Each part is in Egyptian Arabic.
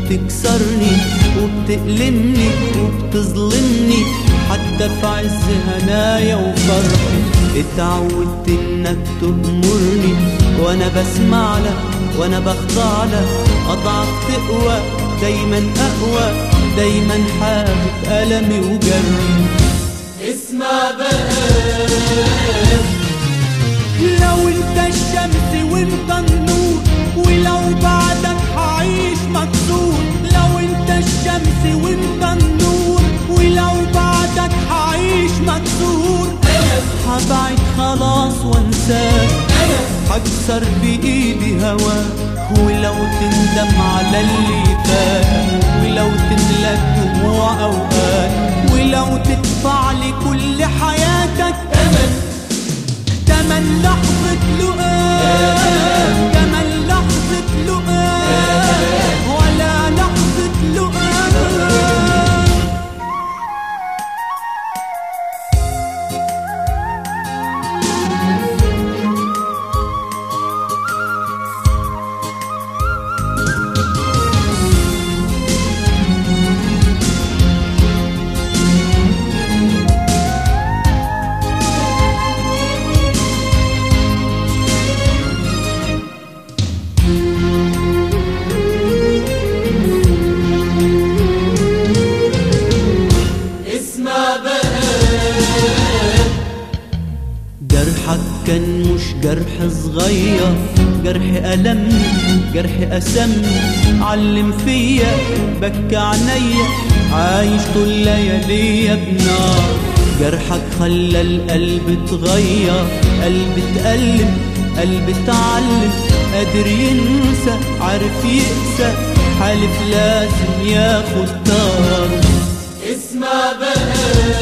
وبتكسرني وبتألمني وبتظلمني حتى في عز هنايا وفرحي اتعودت انك تأمرني وانا بسمع لك وانا بخضع لك اضعف تقوى دايما اقوى دايما حابب ألمي وجري اسمع بقى لو انت الشمس وانت النور ولو بعدك هعيش مكسور لو انت الشمس وانت النور ولو بعدك هعيش مكسور هبعد خلاص وانساك هكسر بايدي هواك ولو تندم على اللي فات ولو تملك دموع اوقات ولو تدفع لي كل حياتك أمل تمن لحظة لقاء تمن لحظة لقاء ولا لحظة لقاء اسمع بقى جرحك كان مش جرح صغير جرح ألمني جرح أسمني علم فيا بكى عينيا عايش طول لياليا بنار جرحك خلى القلب اتغير قلب اتألم قلب اتعلم قادر ينسى عارف يقسى حالف لازم ياخد داره اسمع بقى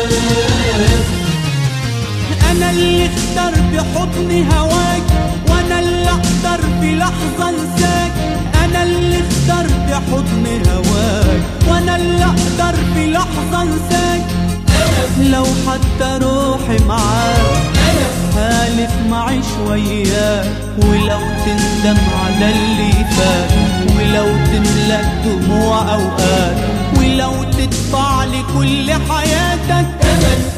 انا اللي اختار بحضن هواك وانا اللي اقدر في لحظة انساك انا اللي اختار بحضن هواك وانا اللي اقدر في لحظة انساك لو حتى روحي معاك حالف معي شوية ولو تندم على اللي فات ولو تملك دموع اوقات ولو تدفع لي كل حياتك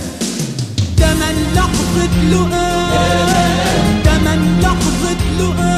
تمن لحظة لقاء تمن لحظة لقاء